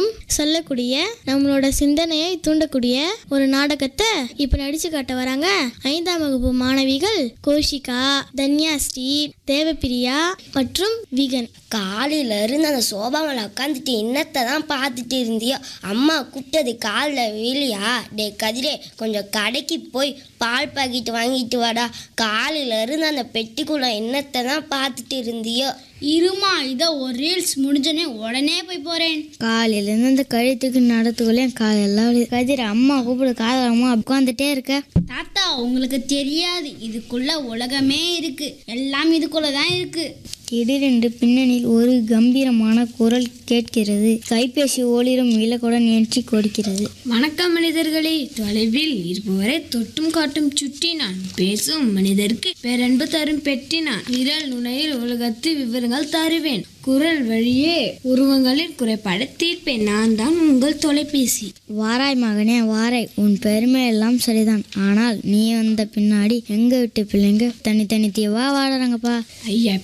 என்றும் சொல்லக்கூடிய நம்மளோட சிந்தனையை தூண்டக்கூடிய ஒரு நாடகத்தை இப்போ நடிச்சு காட்ட வராங்க ஐந்தாம் வகுப்பு மாணவிகள் கோஷிகா தன்யாஸ்ரீ தேவப்பிரியா மற்றும் விகன் காலையில இருந்து அந்த சோபா மேல உட்காந்துட்டு என்னத்தை தான் பார்த்துட்டு இருந்தியோ அம்மா கூப்பிட்டது காலில் விழியா டே கதிரே கொஞ்சம் கடைக்கு போய் பால் பாக்கெட் வாங்கிட்டு வாடா காலையில இருந்து அந்த பெட்டிக்குள்ள என்னத்தை தான் பார்த்துட்டு இருந்தியோ இருமா இதோ ஒரு ரீல்ஸ் முடிஞ்சோடனே உடனே போய் போறேன் காலையிலேருந்து அந்த கழுத்துக்கு நடத்துக்குள்ளே காலெல்லாம் வலி. கதிர் அம்மா கூப்பிடு காதல் அம்மா உட்காந்துட்டே இருக்க தாத்தா உங்களுக்கு தெரியாது இதுக்குள்ள உலகமே இருக்கு எல்லாம் இதுக்குள்ள தான் இருக்கு திடீரென்று பின்னணியில் ஒரு கம்பீரமான குரல் கேட்கிறது கைபேசி ஒளிரும் விளக்குடன் ஏற்றி கொடுக்கிறது வணக்கம் மனிதர்களே தொலைவில் இருப்பவரை தொட்டும் காட்டும் சுட்டி நான் பேசும் மனிதருக்கு பேரன்பு தரும் பெட்டி நான் விரல் நுனையில் உலகத்து விவரங்கள் தருவேன் குரல் வழியே உருவங்களில் குறைபாடு தீர்ப்பேன் நான் தான் உங்கள் தொலைபேசி வாராய் மகனே வாராய் உன் பெருமை எல்லாம் சரிதான் ஆனால் நீ வந்த பின்னாடி எங்க விட்டு பிள்ளைங்க தனித்தனி தீவா வாடுறாங்கப்பா ஐயா